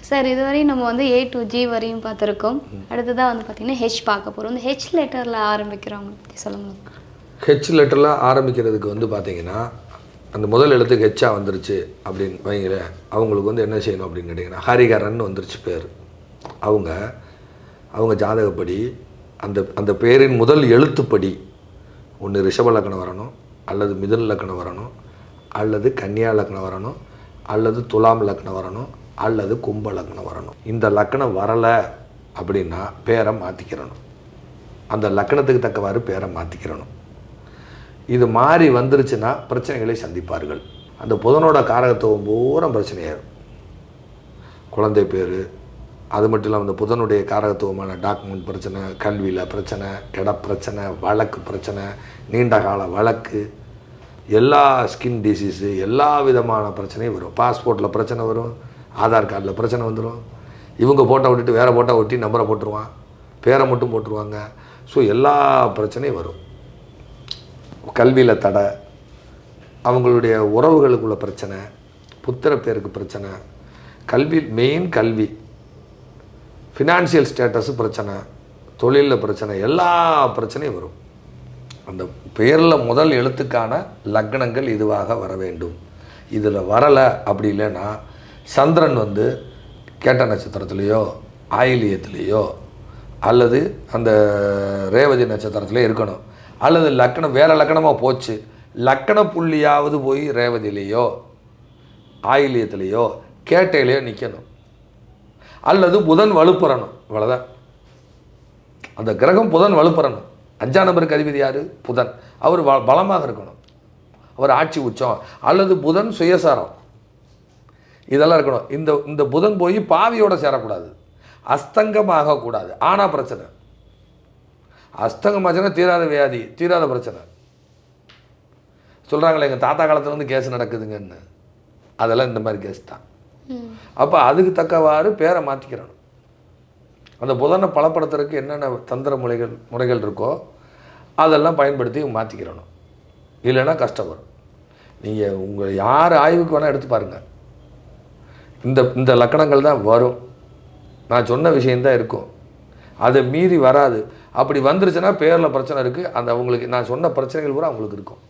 sir இதுவரையும் நம்ம வந்து ஏ டு ஜி வரையும் பார்த்துருக்கோம் அடுத்ததாக வந்து பார்த்தீங்கன்னா ஹெச் பார்க்க போகிறோம் இந்த ஹெச் லெட்டரில் ஆரம்பிக்கிறவங்க பற்றி சொல்லுங்க ஹெச் லெட்டரில் ஆரம்பிக்கிறதுக்கு வந்து பார்த்தீங்கன்னா அந்த முதல் எழுத்துக்கு ஹெச்சாக வந்துருச்சு அப்படின்னு வைங்களேன் அவங்களுக்கு வந்து என்ன செய்யணும் அப்படின்னு கேட்டிங்கன்னா ஹரிகரன் வந்துருச்சு பேர் அவங்க அவங்க ஜாதகப்படி அந்த அந்த பேரின் முதல் எழுத்துப்படி ஒன்று ரிஷப லக்னம் வரணும் அல்லது மிதுன லக்னம் வரணும் அல்லது கன்னியா லக்னம் வரணும் அல்லது துலாம் லக்னம் வரணும் அல்லது கும்ப லக்னம் வரணும் இந்த லக்னம் வரலை அப்படின்னா பேரை மாற்றிக்கிறணும் அந்த லக்னத்துக்கு தக்கவாறு பேரை மாற்றிக்கிறணும் இது மாறி வந்துருச்சுன்னா பிரச்சனைகளை சந்திப்பார்கள் அந்த புதனோட காரகத்துவம் பூரா பிரச்சனையாயிரும் குழந்தை பேர் அது மட்டும் இல்லாமல் இந்த புதனுடைய காரகத்துவமான டாக்குமெண்ட் பிரச்சனை கல்வியில் பிரச்சனை இட பிரச்சனை வழக்கு பிரச்சனை நீண்ட கால வழக்கு எல்லா ஸ்கின் டிசீஸு எல்லா விதமான பிரச்சனையும் வரும் பாஸ்போர்ட்டில் பிரச்சனை வரும் ஆதார் கார்டில் பிரச்சனை வந்துடும் இவங்க போட்டோ விட்டுட்டு வேறு போட்டோ ஒட்டி நம்பரை போட்டுருவான் பேரை மட்டும் போட்டுருவாங்க ஸோ எல்லா பிரச்சனையும் வரும் கல்வியில் தடை அவங்களுடைய உறவுகளுக்குள்ள பிரச்சனை புத்திர பேருக்கு பிரச்சனை கல்வி மெயின் கல்வி ஃபினான்ஷியல் ஸ்டேட்டஸு பிரச்சனை தொழிலில் பிரச்சனை எல்லா பிரச்சனையும் வரும் அந்த பெயரில் முதல் எழுத்துக்கான லக்னங்கள் இதுவாக வர வேண்டும் இதில் வரலை அப்படி இல்லைன்னா சந்திரன் வந்து கேட்ட நட்சத்திரத்துலேயோ ஆயிலியத்துலேயோ அல்லது அந்த ரேவதி நட்சத்திரத்துலேயோ இருக்கணும் அல்லது லக்கணம் வேறு லக்கணமாக போச்சு லக்கண புள்ளியாவது போய் ரேவதிலேயோ ஆயிலியத்துலேயோ கேட்டையிலையோ நிற்கணும் அல்லது புதன் வலுப்பெறணும் இவ்வளோதான் அந்த கிரகம் புதன் வலுப்பெறணும் அஞ்சாம் நம்பருக்கு அதிபதி யார் புதன் அவர் ப பலமாக இருக்கணும் அவர் ஆட்சி உச்சம் அல்லது புதன் சுயசாரம் இதெல்லாம் இருக்கணும் இந்த இந்த புதன் போய் பாவியோட சேரக்கூடாது அஸ்தங்கமாகக்கூடாது ஆனால் பிரச்சனை அஸ்தங்கமாச்சுன்னா தீராத வியாதி தீராத பிரச்சனை சொல்கிறாங்களே எங்கள் தாத்தா காலத்துல இருந்து கேஸ் நடக்குதுங்கன்னு அதெல்லாம் இந்த மாதிரி கேஸ் தான் ம் அப்போ அதுக்கு தக்கவாறு பேரை மாற்றிக்கிறணும் அந்த புதனை பலப்படுத்துறதுக்கு என்னென்ன தந்திர முறைகள் முறைகள் இருக்கோ அதெல்லாம் பயன்படுத்தி மாற்றிக்கிறணும் இல்லைன்னா கஷ்டம் வரும் நீங்கள் உங்கள் யார் ஆய்வுக்கு வேணால் எடுத்து பாருங்கள் இந்த இந்த லக்கணங்கள் தான் வரும் நான் சொன்ன விஷயந்தான் இருக்கும் அதை மீறி வராது அப்படி வந்துருச்சுன்னா பேரில் பிரச்சனை இருக்குது அந்த அவங்களுக்கு நான் சொன்ன பிரச்சனைகள் பூரா அவங்களுக்கு இருக்கும்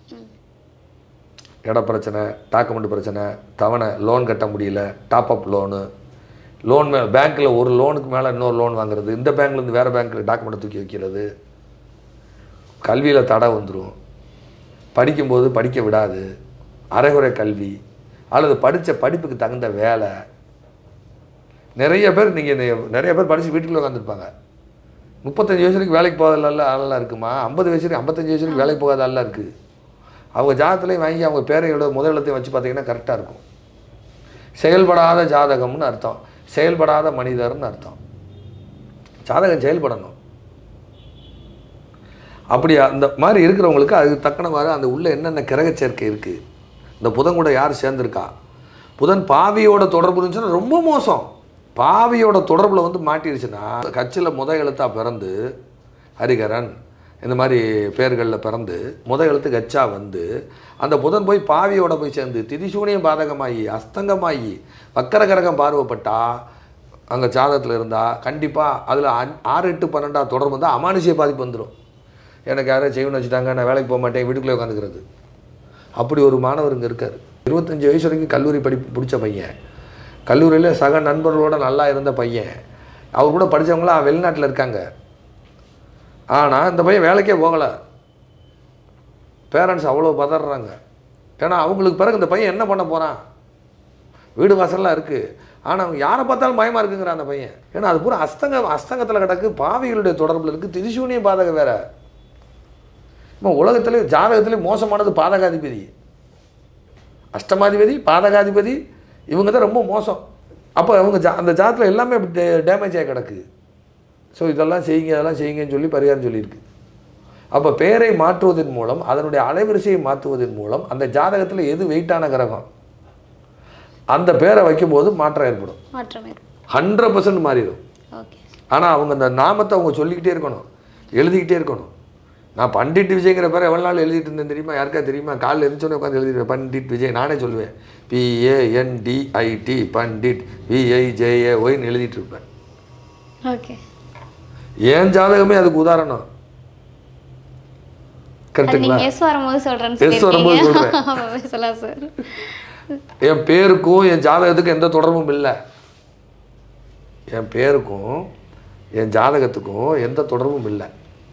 இட பிரச்சனை டாக்குமெண்ட் பிரச்சனை தவணை லோன் கட்ட முடியல டாப் அப் லோனு லோன் மே பேங்க்கில் ஒரு லோனுக்கு மேலே இன்னொரு லோன் வாங்குறது இந்த பேங்க்லேருந்து வேறு பேங்க்கில் டாக்குமெண்ட் தூக்கி வைக்கிறது கல்வியில் தடை வந்துடும் படிக்கும்போது படிக்க விடாது அரைகுறை கல்வி அல்லது படித்த படிப்புக்கு தகுந்த வேலை நிறைய பேர் நீங்கள் நிறைய பேர் படித்து வீட்டுக்குள்ளே உட்காந்துருப்பாங்க முப்பத்தஞ்சு வயசு வரைக்கும் வேலைக்கு போகாத ஆளெல்லாம் இருக்குமா ஐம்பது வயசு வரைக்கும் ஐம்பத்தஞ்சு வயசு வரைக்கும் வேலைக்கு போகாத ஆளெல்லாம் இருக்குது அவங்க ஜாதகத்துலேயும் வாங்கி அவங்க பேரையோட முதல் எழுத்தையும் வச்சு பார்த்தீங்கன்னா கரெக்டாக இருக்கும் செயல்படாத ஜாதகம்னு அர்த்தம் செயல்படாத மனிதர்னு அர்த்தம் ஜாதகம் செயல்படணும் அப்படி அந்த மாதிரி இருக்கிறவங்களுக்கு அதுக்கு தக்கனவாறு அந்த உள்ள என்னென்ன கிரக சேர்க்கை இருக்குது இந்த புதன் கூட யார் சேர்ந்துருக்கா புதன் பாவியோட தொடர்பு இருந்துச்சுன்னா ரொம்ப மோசம் பாவியோட தொடர்பில் வந்து மாட்டிருச்சுன்னா கட்சியில் முத எழுத்தா பிறந்து ஹரிகரன் இந்த மாதிரி பேர்களில் பிறந்து முத எழுத்து கச்சா வந்து அந்த புதன் போய் பாவியோட போய் சேர்ந்து திதிசூனியம் பாதகமாகி அஸ்தங்கமாகி வக்கர கரகம் பார்வைப்பட்டா அங்கே ஜாதகத்தில் இருந்தால் கண்டிப்பாக அதில் ஆறு எட்டு பன்னெண்டா தொடர்பு இருந்தால் அமானுஷிய பாதிப்பு வந்துடும் எனக்கு யாரும் செய்வன் வச்சுட்டாங்க நான் வேலைக்கு போக மாட்டேன் வீட்டுக்குள்ளே உட்காந்துக்கிறது அப்படி ஒரு மாணவர் இங்கே இருக்கார் இருபத்தஞ்சி வயசு வரைக்கும் கல்லூரி படிப்பு பிடிச்ச பையன் கல்லூரியில் சக நண்பர்களோட நல்லா இருந்த பையன் அவர் கூட படித்தவங்களாம் வெளிநாட்டில் இருக்காங்க ஆனால் இந்த பையன் வேலைக்கே போகலை பேரண்ட்ஸ் அவ்வளோ பதறாங்க ஏன்னா அவங்களுக்கு பிறகு இந்த பையன் என்ன பண்ண போகிறான் வீடு வாசல்லாம் இருக்குது ஆனால் அவங்க யாரை பார்த்தாலும் பயமாக இருக்குங்கிற அந்த பையன் ஏன்னா அது பூரா அஸ்தங்க அஸ்தங்கத்தில் கிடக்கு பாவிகளுடைய தொடர்பில் இருக்குது திரிசூனிய பாதகம் வேற இப்போ உலகத்திலே ஜாதகத்திலே மோசமானது பாதகாதிபதி அஷ்டமாதிபதி பாதகாதிபதி இவங்க தான் ரொம்ப மோசம் அப்போ அவங்க ஜா அந்த ஜாதத்தில் எல்லாமே டேமேஜ் ஆகி கிடக்கு ஸோ இதெல்லாம் செய்யுங்க அதெல்லாம் செய்யுங்கன்னு சொல்லி பரிகாரம் சொல்லியிருக்கு அப்போ பேரை மாற்றுவதன் மூலம் அதனுடைய அலைவரிசையை மாற்றுவதன் மூலம் அந்த ஜாதகத்தில் எது வெயிட்டான கிரகம் அந்த பேரை வைக்கும்போது மாற்றம் ஏற்படும் மாற்றம் ஏற்படும் ஹண்ட்ரட் பர்சன்ட் மாறிடும் ஓகே ஆனால் அவங்க அந்த நாமத்தை அவங்க சொல்லிக்கிட்டே இருக்கணும் எழுதிக்கிட்டே இருக்கணும் நான் பண்டிட் விஜய்ங்கிற பேரை எவ்வளோ நாள் எழுதிட்டு இருந்தேன் தெரியுமா யாருக்கா தெரியுமா காலையில் எழுந்தோடனே உட்காந்து எழுதிருப்பேன் பண்டிட் விஜய் நானே சொல்லுவேன் பிஏஎன்டிஐடி பண்டிட் விஐஜேஏ ஒய்னு எழுதிட்டு இருப்பேன் ஓகே என் ஜாதகமே அதுக்கு உதாரணம் கரெக்டுங்களா நீங்க எஸ் வரும்போது சொல்றேன்னு S வரும்போது சொல்லியிருக்கீங்க சொல்லலாம் சார் என் பேருக்கும் என் ஜாதகத்துக்கும் எந்த தொடர்பும் இல்லை என் பேருக்கும் என் ஜாதகத்துக்கும் எந்த தொடர்பும் இல்லை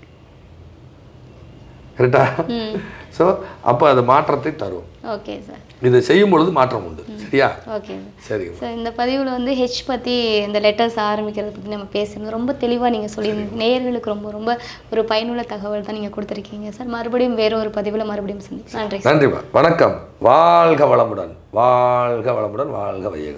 கரெக்டா ஸோ அப்போ அது மாற்றத்தை தரும் ஓகே சார் இது செய்யும் பொழுது மாற்றம் உண்டு சரியா ஓகே சார் சரிங்க ஸோ இந்த பதிவில் வந்து ஹெச் பற்றி இந்த லெட்டர்ஸ் ஆரம்பிக்கிறத பற்றி நம்ம பேசுறது ரொம்ப தெளிவாக நீங்கள் சொல்லியிருந்தீங்க நேயர்களுக்கு ரொம்ப ரொம்ப ஒரு பயனுள்ள தகவல் தான் நீங்கள் கொடுத்துருக்கீங்க சார் மறுபடியும் வேற ஒரு பதிவில் மறுபடியும் சந்திக்கலாம் நன்றி சார் நன்றிம்மா வணக்கம் வாழ்க வளமுடன் வாழ்க வளமுடன் வாழ்க வையகம்